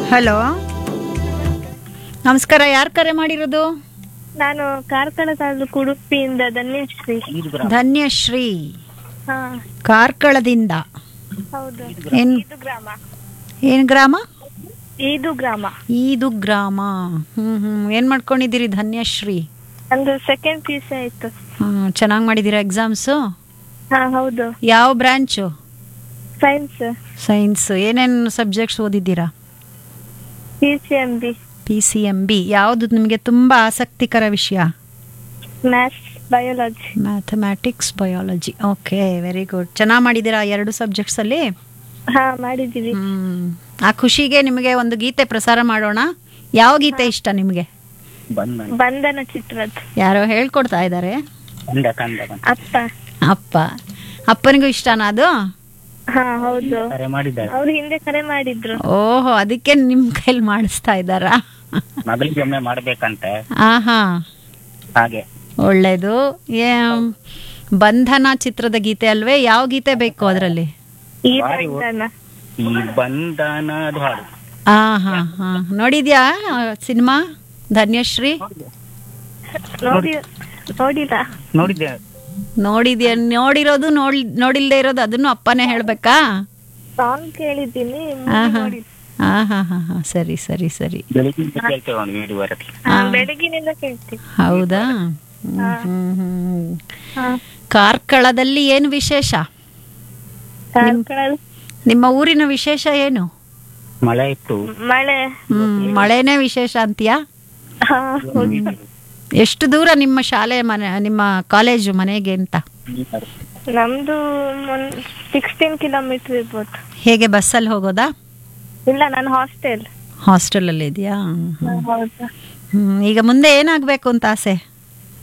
Hello ನಮಸ್ಕಾರ ಯಾರು ಕರೆ ಮಾಡಿರೋದು ನಾನು ಕಾರ್ಕಳ ತಾಲೂಕು ಉಡುಪಿಯಿಂದ ಧನ್ಯಶ್ರೀ ಧನ್ಯಶ್ರೀ ಹಾ ಕಾರ್ಕಳದಿಂದ ಹೌದು ಏನ್ ಇದು ಗ್ರಾಮ ಏನು ಗ್ರಾಮ ಇದು ಗ್ರಾಮ ಈದು ಗ್ರಾಮ ಹ್ಞೂ ಹ್ಞೂ ಏನು ಮಾಡ್ಕೊಂಡಿದ್ದೀರಿ ಧನ್ಯಶ್ರೀ ನಂದು ಸೆಕೆಂಡ್ ಪಿ ಸಿ ಆಯ್ತು ಹ್ಞೂ ಚೆನ್ನಾಗಿ ಮಾಡಿದ್ದೀರಾ ಎಕ್ಸಾಮ್ಸು ಹಾ ಹೌದು ಯಾವ ಬ್ರ್ಯಾಂಚು ಸೈನ್ಸ್ ಸೈನ್ಸ್ ಏನೇನು ಸಬ್ಜೆಕ್ಟ್ಸ್ ಓದಿದ್ದೀರಾ P C M B P C M B ಯಾವುದು ನಿಮಗೆ ತುಂಬ ಆಸಕ್ತಿಕರ ವಿಷಯ maths biology mathematics biology okay very good ಚೆನ್ನಾಗಿ ಮಾಡಿದ್ದೀರಾ ಎರಡು ಸಬ್ಜೆಕ್ಟ್ಸಲ್ಲಿ ಹಾ ಮಾಡಿದ್ದೀವಿ ಹ್ಮ್. ಆ ಖುಷಿಗೆ ನಿಮಗೆ ಒಂದು ಗೀತೆ ಪ್ರಸಾರ ಮಾಡೋಣ ಯಾವ ಗೀತೆ ಇಷ್ಟ ನಿಮಗೆ ಬಂಧನ ಚಿತ್ರದ್ದು ಯಾರೋ ಹೇಳ್ಕೊಡ್ತಾ ಇದ್ದಾರೆ ಕಂದ ಕಂದ ಕಂದ. ಅಪ್ಪ ಅಪ್ಪ ಅಪ್ಪನಿಗೂ ಇಷ್ಟನಾ ಅದು ಹಾ ಹೌದು ಕರೆ ಮಾಡಿದ್ದಾರೆ ಅವ್ರು ಹಿಂದೆ ಕರೆ ಮಾಡಿದ್ರು ಓಹೋ ಅದಕ್ಕೆ ನಿಮ್ಮ ಕೈಲಿ ಮಾಡಿಸ್ತಾ ಇದ್ದಾರಾ ಮಗಳಿಗೆ ಒಮ್ಮೆ ಮಾಡ್ಬೇಕಂತೆ ಆಹಾ ಹಾಗೆ ಒಳ್ಳೇದು ಏ ಬಂಧನ ಚಿತ್ರದ ಗೀತೆ ಅಲ್ವೇ ಯಾವ ಗೀತೆ ಬೇಕು ಅದರಲ್ಲಿ ಈ ಬಾರಿ ಬಂಧನ ಈ ಬಂಧನದ ಹಾಡು ಆ ಹಾ ಹಾ ನೋಡಿದ್ಯಾ ಸಿನಿಮಾ ಧನ್ಯಶ್ರೀ ನೋಡಿ ನೋಡಿಲ್ಲ ನೋಡಿದ್ದೆ ನೋಡಿದ್ಯಾ ನೋಡಿರೋದು ನೋಡಿ ನೋಡಿಲ್ದೇ ಇರೋದು ಅದನ್ನು ಅಪ್ಪನೇ ಹೇಳ್ಬೇಕಾ ಸಾಂಗ್ ಕೇಳಿದ್ದೀನಿ movie ಆಹಾ. ನೋಡಿಲ್ಲ ಹಾ ಹಾ ಹಾ ಹಾ ಸರಿ ಸರಿ ಸರಿ ಬೆಳಿಗ್ಗೆ ಕೇಳ್ತೇವೆ ಒಂದು ವಿಡಿಯೋ ಬರಕ್ಕೆ ಹಾ, ಬೆಳಗಿನಿಂದ ಕೇಳ್ತೀನಿ ಹೌದಾ ಹ್ಮ್, ಹ್ಮ್, ಹ್ಮ್. ಹಾ ಕಾರ್ಕಳದಲ್ಲಿ ಏನು ವಿಶೇಷ ಕಾರ್ಕಳ ನಿಮ್ಮ ಊರಿನ ವಿಶೇಷ ಏನು ಮಳೆ ಇತ್ತು ಮಳೆ ಹ್ಮ್ ಮಳೆನೇ ವಿಶೇಷ ಅಂತೀಯಾ ಹಾ ಹೌದು ಎಷ್ಟು ದೂರ ನಿಮ್ಮ ಶಾಲೆ ಮನೆ ನಿಮ್ಮ ಕಾಲೇಜು ಮನೆಗೆ ಅಂತ ನಮ್ದು ಸಿಕ್ಸ್ಟೀನ್ ಕಿಲೋಮೀಟರ್ ಇರ್ಬೋದು ಹೇಗೆ ಬಸ್ಸಲ್ಲಿ ಹೋಗೋದಾ ಇಲ್ಲ ನಾನು ಹಾಸ್ಟೆಲ್ ಹಾಸ್ಟೆಲಲ್ಲಿ ಇದೆಯಾ ಹೌದು ಹ್ಮ್ ಈಗ ಮುಂದೆ ಏನಾಗಬೇಕು ಅಂತ ಆಸೆ